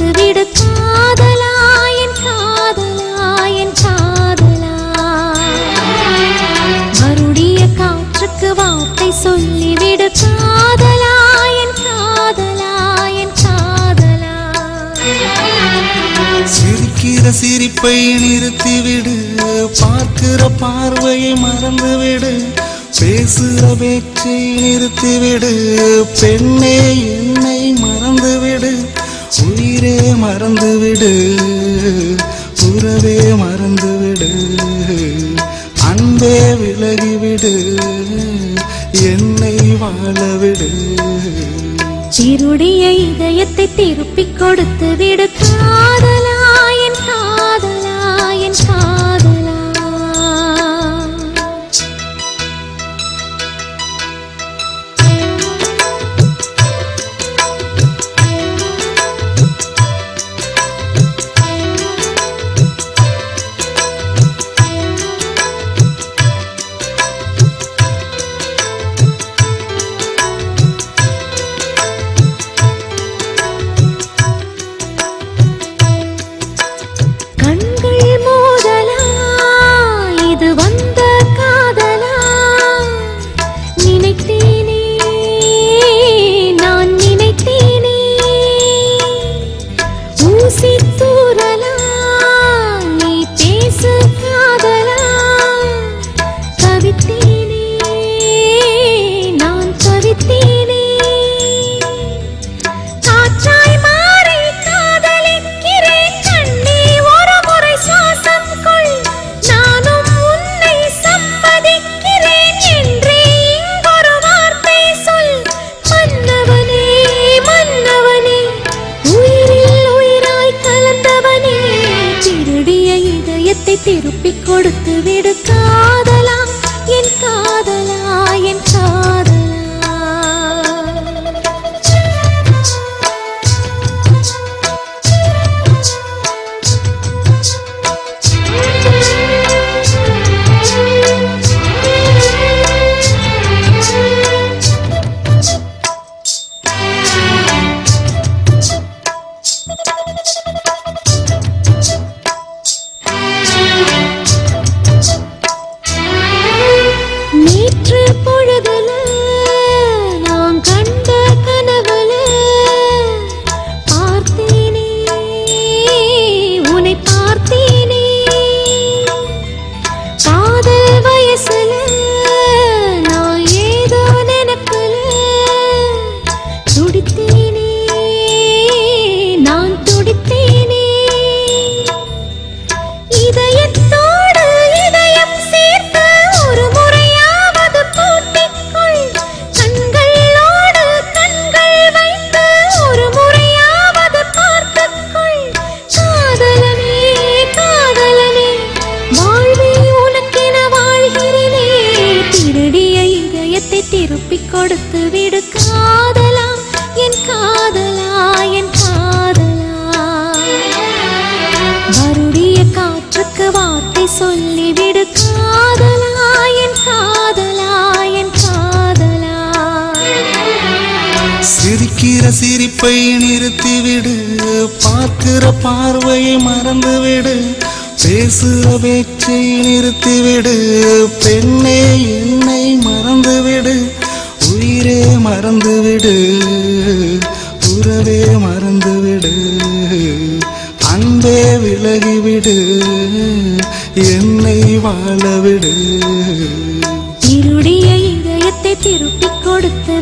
கொடுத்து விடு காதலா என் காதலா என் காதலா மறுடிய காற்றுக்கு வார்த்தை சொல்லிவிடு காதலா என் காதலா என் காதலா சிரிக்கிற சிரிப்பை நிறுத்திவிடு பார்க்கிற பார்வையை மறந்துவிடு பேசுற பேச்சை நிறுத்திவிடு பெண்ணே என்னை மறந்துவிடு உயிரே மறந்துவிடு உறவே மறந்துவிடு அன்பே விலகிவிடு என்னை வாழவிடு சிருடிய இதயத்தை திருப்பிக் கொடுத்து விடு காதலா என் காதலா என் காதலா கண்கள் மோதலா இது வந்த காதலா நினைத்தேனே நான் நினைத்தேனே ஊசி தூரலா நீ பேசு காதலா கவித்தேனே நான் கவித்தேனே காற்றாய் மாறி காதலிக்கிறேன் கண்ணே ஒரு முறை சுவாசம் கொள் நானும் உன்னை சம்மதிக்கிறேன் என்றே இங்கொரு வார்த்தை சொல் மன்னவனே மன்னவனே உயிரில் உயிராய் கலந்தவனே திருடிய இதயத்தை திருப்பிக் கொடுத்து விடு காதலா என் காதலா என் காதலா நேற்று பொழுதுல நான் கண்ட கனவுல பார்த்தேனே உன்னை பார்த்தேனே காதல் வயசுல நான் ஏதோ நினைக்கல துடித்தேனே நான் துடித்தேனே இதயத்தோடு இதயம் சேர்த்து ஒரு முறையாவது பூட்டிக்கொள் கண்களோடு கண்கள் வைத்து ஒரு முறையாவது பார்த்துக்கொள் காதலனே காதலனே வாழ்வே உனக்கென வாழ்கிறேனே திருடிய இதயத்தை திருப்பிக் கொடுத்து விடு காதலா என் காதலா என் காதலா மறுடிய காற்றுக்கு வார்த்தை சொல்லிவிடு காதலா என் காதலா என் காதலா சிரிக்கிற சிரிப்பை நிறுத்திவிடு பார்க்கிற பார்வையை மறந்துவிடு பேசுற பேச்சை நிறுத்திவிடு பெண்ணே என்னை மறந்துவிடு உயிரே மறந்துவிடு உறவே மறந்துவிடு அன்பே விலகிவிடு என்னை வாழவிடு திருடிய இதயத்தை திருப்பிக் கொடுத்து